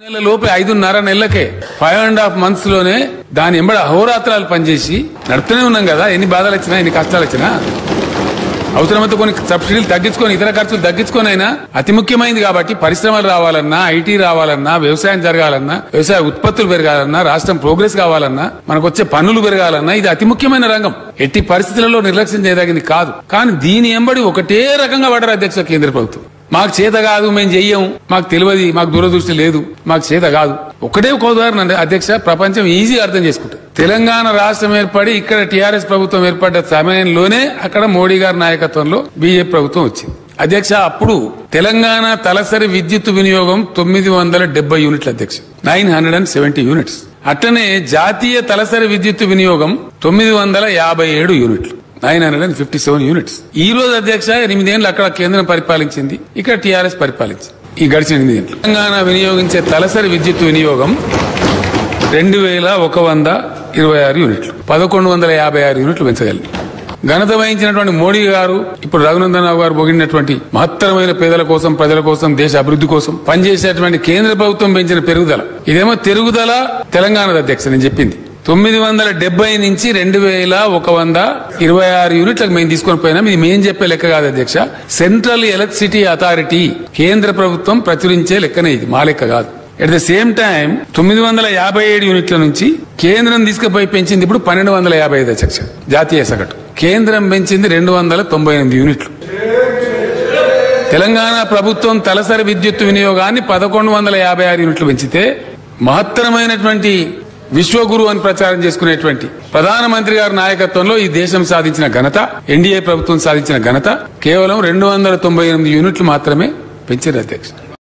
నెలల లోపే ఐదున్నర నెలలకే ఫైవ్ అండ్ హాఫ్ మంత్స్ లోనే దాని ఎంబడ అహోరాత్రాలు పనిచేసి నడుపుతూనే ఉన్నాం కదా ఎన్ని బాధలు వచ్చినా ఎన్ని కష్టాలు వచ్చినా అవసరమైతే కొన్ని సబ్సిడీలు తగ్గించుకొని ఇతర ఖర్చులు తగ్గించుకొని అయినా అతి ముఖ్యమైనది కాబట్టి పరిశ్రమలు రావాలన్నా ఐటీ రావాలన్నా వ్యవసాయం జరగాలన్నా వ్యవసాయ ఉత్పత్తులు పెరగాలన్నా రాష్ట్రం ప్రోగ్రెస్ కావాలన్నా మనకు వచ్చే పన్నులు పెరగాలన్నా ఇది అతి ముఖ్యమైన రంగం ఎట్టి పరిస్థితులలో నిర్లక్ష్యం చేయదగింది కాదు కానీ దీని ఎంబడి ఒకటే రకంగా పడరు అధ్యక్ష కేంద్ర ప్రభుత్వం మాకు చేత కాదు మేము చెయ్యం మాకు తెలియదు మాకు దూరదృష్టి లేదు మాకు చేత కాదు ఒకటే ఒక ఉదాహరణ అండి అధ్యక్ష ప్రపంచం ఈజీగా అర్థం చేసుకుంటుంది తెలంగాణ రాష్ట్రం ఏర్పడి ఇక్కడ టీఆర్ఎస్ ప్రభుత్వం ఏర్పడ్డ సమయంలోనే అక్కడ మోడీ గారి నాయకత్వంలో బీజేపీ ప్రభుత్వం వచ్చింది అధ్యక్ష అప్పుడు తెలంగాణ తలసరి విద్యుత్ వినియోగం తొమ్మిది వందల డెబ్బై యూనిట్ల అధ్యక్ష nine hundred and seventy units అట్లనే జాతీయ తలసరి విద్యుత్ వినియోగం తొమ్మిది వందల యాభై ఏడు యూనిట్లు nine hundred and fifty seven units ఈ రోజు అధ్యక్ష ఎనిమిదేళ్లు అక్కడ కేంద్రం పరిపాలించింది ఇక్కడ టీఆర్ఎస్ పరిపాలించింది ఈ గడిచిన ఎనిమిదేళ్లు తెలంగాణ వినియోగించే తలసరి విద్యుత్ వినియోగం రెండు వేల ఒక వంద ఇరవై ఆరు యూనిట్లు పదకొండు వందల యాభై ఆరు యూనిట్లు పెంచగలిగింది ఘనత వహించినటువంటి మోడీ గారు ఇప్పుడు రఘునందన్ రావు గారు పొగిడినటువంటి మహత్తరమైన పేదల కోసం ప్రజల కోసం దేశ అభివృద్ధి కోసం పనిచేసేటువంటి కేంద్ర ప్రభుత్వం పెంచిన పెరుగుదల ఇదేమో తిరుగుదల తెలంగాణ అధ్యక్ష నేను చెప్పింది తొమ్మిది వందల డెబ్బై నుంచి రెండు వేల ఒక వంద ఇరవై ఆరు యూనిట్లకు మేము తీసుకొని పోయినాం ఇది మేము చెప్పే లెక్క కాదు అధ్యక్ష సెంట్రల్ ఎలక్ట్రిసిటీ అథారిటీ కేంద్ర ప్రభుత్వం ప్రచురించే లెక్కనే ఇది మా లెక్క కాదు ఎట్ ద సేమ్ టైం తొమ్మిది వందల యాభై ఏడు యూనిట్ల నుంచి కేంద్రం తీసుకుపోయి పెంచింది ఇప్పుడు పన్నెండు వందల యాభై ఐదు అధ్యక్ష జాతీయ సగటు కేంద్రం పెంచింది రెండు వందల తొంభై ఎనిమిది యూనిట్లు తెలంగాణ ప్రభుత్వం తలసరి విద్యుత్ వినియోగాన్ని పదకొండు వందల యాభై ఆరు యూనిట్లు పెంచితే మహత్తరమైనటువంటి విశ్వగురు అని ప్రచారం చేసుకునేటువంటి ప్రధానమంత్రి గారి నాయకత్వంలో ఈ దేశం సాధించిన ఘనత ఎన్డీఏ ప్రభుత్వం సాధించిన ఘనత కేవలం రెండు వందల తొంభై ఎనిమిది యూనిట్లు మాత్రమే పెంచారు అధ్యక్ష